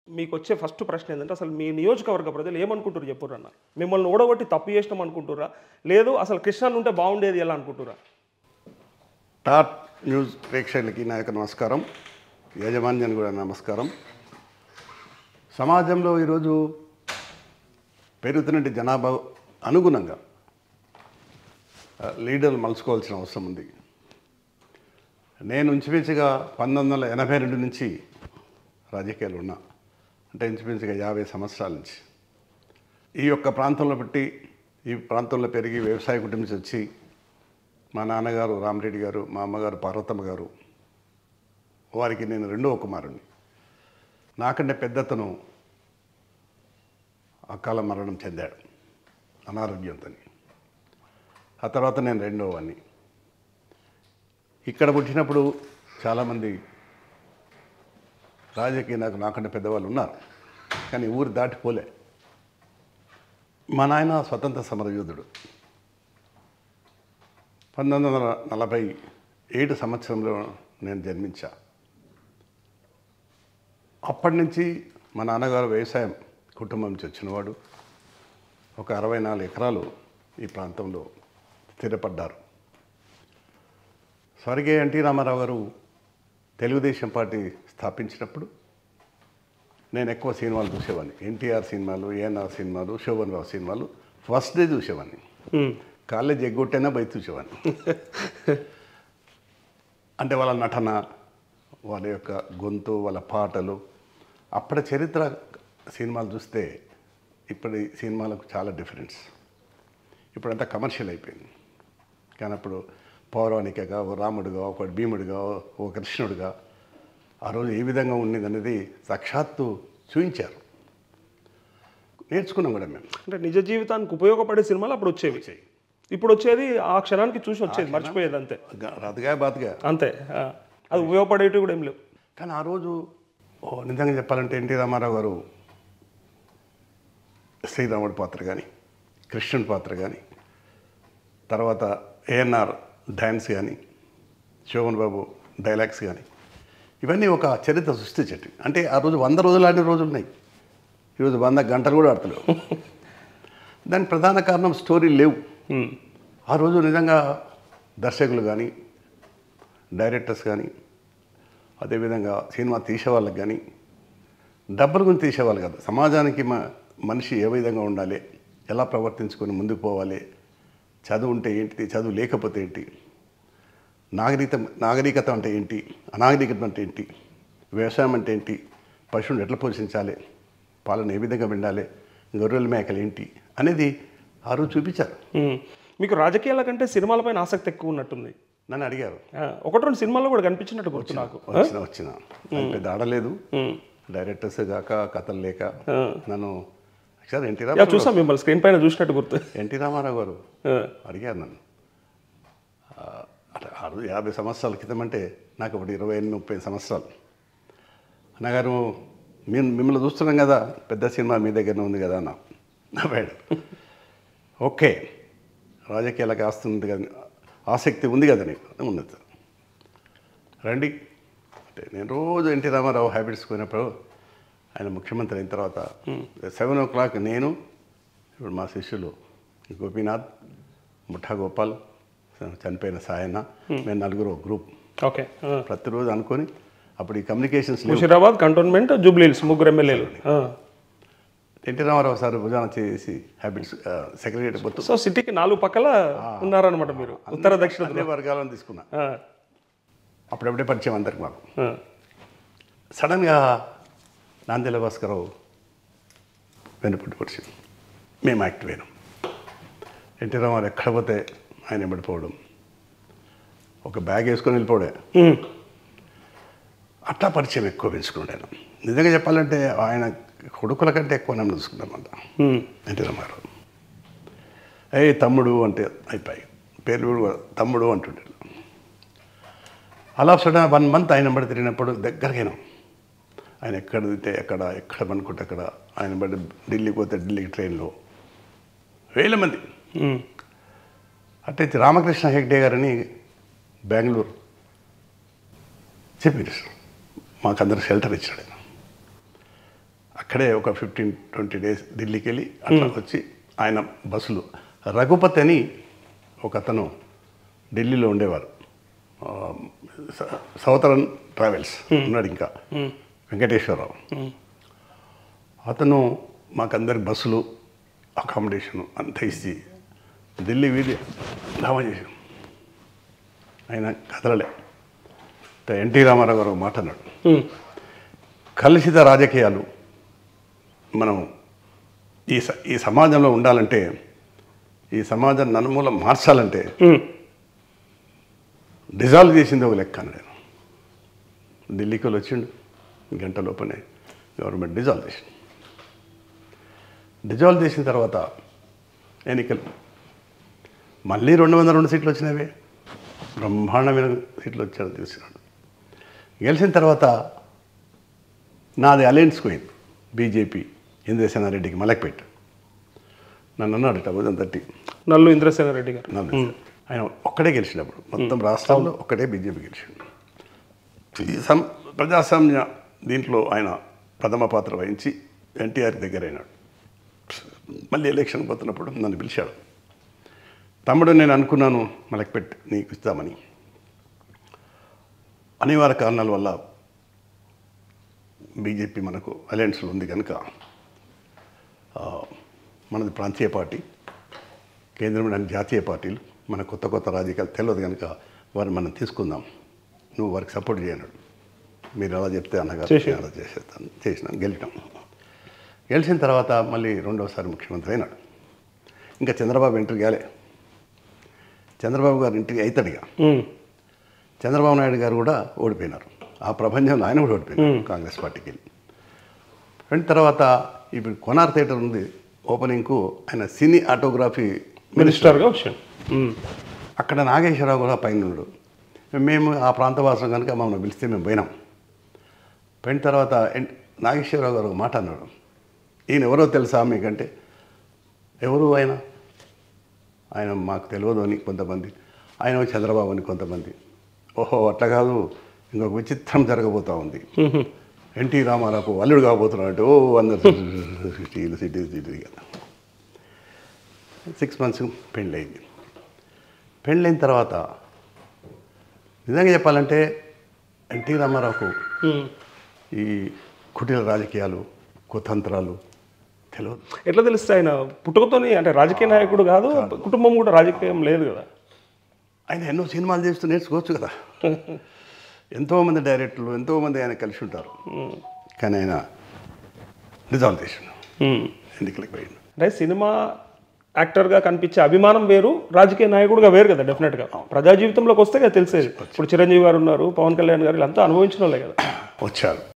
మీకు వచ్చే ఫస్ట్ ప్రశ్న ఏంటంటే అసలు మీ నియోజకవర్గ ప్రజలు ఏమనుకుంటారు చెప్పుర్రు అన్న మిమ్మల్ని ఓడగొట్టి తప్పు చేసినాం అనుకుంటురా లేదు అసలు కృష్ణన్ ఉంటే బాగుండేది ఎలా అనుకుంటురా టాట్ న్యూస్ ప్రేక్షకులకి నా యొక్క నమస్కారం యాజమాన్యాన్ని కూడా నమస్కారం సమాజంలో ఈరోజు పెరుగుతున్న జనాభా అనుగుణంగా ఆ, లీడర్లు మలుచుకోవాల్సిన అవసరం ఉంది నేను ఇంచుమించుగా పంతొమ్మిది వందల ఎనభై రెండు నుంచి రాజకీయాలు ఉన్నా అంటే ఇంచుమించుగా యాభై సంవత్సరాల నుంచి ఈ యొక్క ప్రాంతంలో పెట్టి ఈ ప్రాంతంలో పెరిగి వ్యవసాయ కుటుంబం నుంచి వచ్చి మా నాన్నగారు రామరెడ్డి గారు మా అమ్మగారు పార్వతమ్మ గారు వారికి నేను రెండవ కుమారుణ్ణి నాకంటే పెద్దతను అకాల మరణం చెందాడు అనారోగ్యంతో ఆ తర్వాత నేను రెండవ వాడిని ఇక్కడ పుట్టినప్పుడు చాలామంది రాజకీయ నాకు నాకంటే పెద్దవాళ్ళు ఉన్నారు కానీ ఊరు దాటిపోలే మా నాయన స్వతంత్ర సమరయోధుడు పంతొమ్మిది వందల నలభై ఏడు సంవత్సరంలో నేను జన్మించా అప్పటి నుంచి మా నాన్నగారు వ్యవసాయం కుటుంబం నుంచి వచ్చినవాడు ఒక అరవై నాలుగు ఎకరాలు ఈ ప్రాంతంలో స్థిరపడ్డారు స్వర్గీయ ఎన్టీ రామారావు గారు తెలుగుదేశం పార్టీ స్థాపించినప్పుడు నేను ఎక్కువ సినిమాలు చూసేవాడిని ఎన్టీఆర్ సినిమాలు ఏఎన్ఆర్ సినిమాలు శోభన్ రావు సినిమాలు ఫస్ట్ డే చూసేవాడిని కాలేజ్ ఎగ్గొట్టైనా బయట చూసేవాడిని అంటే వాళ్ళ నటన వాళ్ళ యొక్క గొంతు వాళ్ళ పాటలు అప్పటి చరిత్ర సినిమాలు చూస్తే ఇప్పటి సినిమాలకు చాలా డిఫరెన్స్ ఇప్పుడంతా కమర్షియల్ అయిపోయింది కానీ అప్పుడు పౌరాణికగా ఓ రాముడుగా ఒక భీముడిగా ఓ కృష్ణుడిగా ఆ రోజు ఏ విధంగా ఉండేది అనేది సాక్షాత్తు చూపించారు నేర్చుకున్నాం కూడా మేము అంటే నిజ జీవితానికి ఉపయోగపడే సినిమాలు అప్పుడు వచ్చేవి ఇప్పుడు వచ్చేది ఆ క్షణానికి చూసి వచ్చేది మర్చిపోయేది అంతే గ- రథగా బాతగా అంతే ఆ. అది ఉపయోగపడేటివి కూడా ఏం లేవు కానీ ఆ రోజు ఓ నిజంగా చెప్పాలంటే ఎన్టీ రామారావు గారు శ్రీరాముడి పాత్ర కానీ కృష్ణుడి పాత్ర కానీ తర్వాత ఏఎన్ఆర్ డ్యాన్స్ కానీ శోభన్ బాబు డైలాగ్స్ కానీ ఇవన్నీ ఒక చరిత్ర సృష్టించేటి అంటే ఆ రోజు వంద రోజులు ఆడిన రోజులు ఉన్నాయి ఈరోజు వంద గంటలు కూడా ఆడతలేవు దానికి ప్రధాన కారణం స్టోరీ లేవు ఉమ్. ఆ రోజు నిజంగా దర్శకులు కానీ డైరెక్టర్స్ కానీ అదేవిధంగా సినిమా తీసేవాళ్ళకి కానీ డబ్బుల గురించి తీసేవాళ్ళు కాదు సమాజానికి మ మనిషి ఏ విధంగా ఉండాలి ఎలా ప్రవర్తించుకొని ముందుకు పోవాలి చదువు ఉంటే ఏంటి చదువు లేకపోతే ఏంటి నాగరికత నాగరికత అంటే ఏంటి అనాగరికత అంటే ఏంటి వ్యవసాయం అంటే ఏంటి పశువుని ఎట్లా పోషించాలి పాలన ఏ విధంగా విండాలి గొర్రెల మేకలు ఏంటి అనేది ఆ రోజు చూపించారు ఉమ్. మీకు రాజకీయాల కంటే సినిమాలపైన ఆసక్తి ఎక్కువ ఉన్నట్టుంది నన్ను అడిగారు ఆ, ఒకటి రెండు సినిమాల్లో కూడా కనిపించినట్టు గుర్తు నాకు వచ్చిన వచ్చిన అది పెద్ద ఆడలేదు ఉమ్. డైరెక్టర్స్ కాక కథలు లేక ఆ. నన్ను సార్ ఎన్టీ యా రామారావు చూసాం మిమ్మల్ని స్క్రీన్ పైన చూసినట్టు గుర్తు ఎన్టీ రామారావు గారు ఆ. అడిగారు నన్ను ఆ, అట్లా ఆ రోజు యాభై సంవత్సరాల క్రితం అంటే నాకు ఇప్పుడు ఇరవై ఎనిమిది ముప్పై సంవత్సరాలు అన్నగారు మేము మిమ్మల్ని చూస్తున్నాం కదా పెద్ద సినిమా మీ దగ్గరనే ఉంది కదా అన్న నవ్వాడు ఓకే రాజకీయాలకు ఆస్తుంది కదా ఆసక్తి ఉంది కదా నీకు ఉన్నది సార్ రండి అంటే నేను రోజు ఎన్టీ రామారావు హ్యాబిట్స్ పోయినప్పుడు ఆయన ముఖ్యమంత్రి అయిన తర్వాత సెవెన్ ఓ క్లాక్ నేను ఇప్పుడు మా శిష్యులు గోపీనాథ్ ముఠా గోపాల్ చనిపోయిన సాయన్న మేము నలుగురు ఒక గ్రూప్ ఓకే ఆ. ప్రతిరోజు అనుకొని అప్పుడు ఈ కమ్యూనికేషన్స్ లేవు ముషీరాబాద్ కంటోన్మెంట్ జూబ్లీహిల్స్ ముగ్గురు ఎమ్మెల్యేలు ఆ. ఎన్టీ రామారావు సార్ భుజాన చేసి హ్యాబిట్స్ సెక్రటరీ మొత్తం సో సిటీకి నాలుగు పక్కల ఉన్నారనమాట మీరు ఉత్తర దక్షిణ అన్ని వర్గాలను తీసుకున్నా ఆ. అప్పుడప్పుడే పరిచయం అందరికి మాకు ఆ. సడన్గా నాందేల భాస్కరరావు వెనుపట్టు పరిచయం మేము యాక్టివ్ అయినాం ఎన్టీ రామారావు ఎక్కడ పోతే ఆయన ఎంబడిపోవడం ఒక బ్యాగ్ వేసుకొని వెళ్ళిపోవడే ఉమ్. అట్లా పరిచయం ఎక్కువ పెంచుకున్నాడు ఆయన నిజంగా చెప్పాలంటే ఆయన కొడుకుల కంటే ఎక్కువ నన్ను చూసుకున్నామంట ఉమ్. ఎన్టీ రామారావు ఏ తమ్ముడు అంటే అయిపోయి పేర్లు కూడా తమ్ముడు అంటుంటాడు అలా సడన్ వన్ మంత్ ఆయన బడి తిరిగినప్పుడు దగ్గరకైనా ఆయన ఎక్కడ తింటే ఎక్కడ ఎక్కడ పనుకుంటే అక్కడ ఆయన బడి ఢిల్లీకి పోతే ఢిల్లీకి ట్రైన్లో వేల మంది ఉమ్. అంటే రామకృష్ణ హెగ్డే గారని బెంగళూరు చెప్పారు మాకందరు షెల్టర్ ఇచ్చాడు ఆయన అక్కడే ఒక ఫిఫ్టీన్ ట్వంటీ డేస్ ఢిల్లీకి వెళ్ళి అట్లా వచ్చి ఆయన బస్సులు రఘుపతి అని ఒక అతను ఢిల్లీలో ఉండేవారు ఆ, స- సౌతరన్ ట్రావెల్స్ ఉన్నాడు ఇంకా వెంకటేశ్వరరావు అతను మాకందరికి బస్సులు అకామిడేషన్ అంతా ఇచ్చి ఢిల్లీ వీధి ధామా చేసాం ఆయన కదలలే ఎన్టీ రామారావు గారు ఒక మాట అన్నాడు ఉమ్, కలుషిత రాజకీయాలు మనం ఈ స- ఈ సమాజంలో ఉండాలంటే ఈ సమాజం నలుమూలం మార్చాలంటే ఉమ్, డిజాల్వ్ చేసింది ఒక లెక్క అన్నాడు ఆయన. ఢిల్లీకి వాళ్ళు వచ్చిండు గంట లోపలే గవర్నమెంట్ డిజాల్వ్ చేసింది డిజాల్వ్ చేసిన తర్వాత ఎన్నికలు మళ్ళీ రెండు వందల రెండు సీట్లు వచ్చినవే బ్రహ్మాండమైన సీట్లు వచ్చాడు చూసినాడు గెలిచిన తర్వాత నాది అలయన్స్ పోయింది బీజేపీ ఇంద్రసేనారెడ్డికి మలక్పేట నన్ను అన్నాడు టూ తట్టి నల్లు ఇంద్రసేన రెడ్డి గారు నన్ను ఆయన ఒక్కడే గెలిచినప్పుడు మొత్తం రాష్ట్రాల్లో ఒక్కడే బీజేపీ గెలిచిండు ఈ సం ప్రజాస్వామ్య దీంట్లో ఆయన ప్రథమ పాత్ర వహించి ఎన్టీఆర్ దగ్గర అయినాడు మళ్ళీ ఎలక్షన్ పోతున్నప్పుడు నన్ను పిలిచాడు తమ్ముడు నేను అనుకున్నాను మలక్పెట్ నీకు ఇస్తామని అనివార్య కారణాల వల్ల బీజేపీ మనకు అలయన్స్లో ఉంది కనుక ఆ, మనది ప్రాంతీయ పార్టీ కేంద్రమైన జాతీయ పార్టీలు మన కొత్త కొత్త రాజకీయాలు తెలియదు కనుక వారిని మనం తీసుకుందాం నువ్వు వారికి సపోర్ట్ చేయనాడు మీరు అలా చెప్తే అన్నగారు చేశాను. నేను అలా చేసేస్తాను చేసినాను గెలిచాం గెలిచిన తర్వాత మళ్ళీ రెండవసారి ముఖ్యమంత్రి అయినాడు ఇంకా చంద్రబాబు ఎంట్రీ కాలే చంద్రబాబు గారు ఎంట్రీ అవుతాడుగా ఉమ్, చంద్రబాబు నాయుడు గారు కూడా ఓడిపోయినారు ఆ ప్రపంచంలో ఆయన కూడా ఓడిపోయినారు కాంగ్రెస్ పార్టీకి వెళ్ళి అయిన తర్వాత ఇప్పుడు కొనార్ థియేటర్ ఉంది ఓపెనింగ్కు ఆయన సినీ ఆటోగ్రఫీ మినిస్టర్గా వచ్చాను ఉమ్, అక్కడ నాగేశ్వరరావు కూడా పైన ఉన్నాడు మేము ఆ ప్రాంతవాసం కనుక మమ్మల్ని పిలిస్తే మేము పోయినాం పోయిన తర్వాత ఎన్- నాగేశ్వరరావు గారు ఒక మాట అన్నాడు ఈయన ఎవరో తెలుసా మీకంటే ఎవరు ఆయన ఆయన మాకు తెలియదు అని కొంతమంది ఆయన చంద్రబాబు అని కొంతమంది ఓహో అట్లా కాదు ఇంకొక విచిత్రం జరగబోతా ఉంది ఉహు, ఎన్టీ రామారావు అల్లుడు కాబోతున్నాడు ఓ అందరు సిటీలు సిటీ సిటీ సిక్స్ మంత్స్ పెళ్ళయింది పెళ్ళైన తర్వాత నిజంగా చెప్పాలంటే ఎన్టీ రామారావుకు ఉమ్. ఈ కుటీల రాజకీయాలు కుతంత్రాలు తెలియదు ఎట్లా తెలుస్తే ఆయన పుట్టుకతోని అంటే రాజకీయ నాయకుడు కాదు కుటుంబం కూడా రాజకీయం లేదు కదా ఆయన ఎన్నో సినిమాలు చేస్తూ నేర్చుకోవచ్చు కదా ఎంతోమంది డైరెక్టర్లు ఎంతోమంది ఆయన కలిసి ఉంటారు కానీ ఆయన డిజాల్వ్ చేసిండు ఉమ్. ఎన్నికలకు పోయిండు అంటే సినిమా యాక్టర్గా కనిపించే అభిమానం వేరు రాజకీయ నాయకుడుగా వేరు కదా డెఫినెట్గా ప్రజా జీవితంలోకి వస్తే కదా తెలిసేది ఇప్పుడు చిరంజీవి గారు ఉన్నారు పవన్ కళ్యాణ్ గారు వీళ్ళంతా అనుభవించిన వాళ్ళే కదా వచ్చారు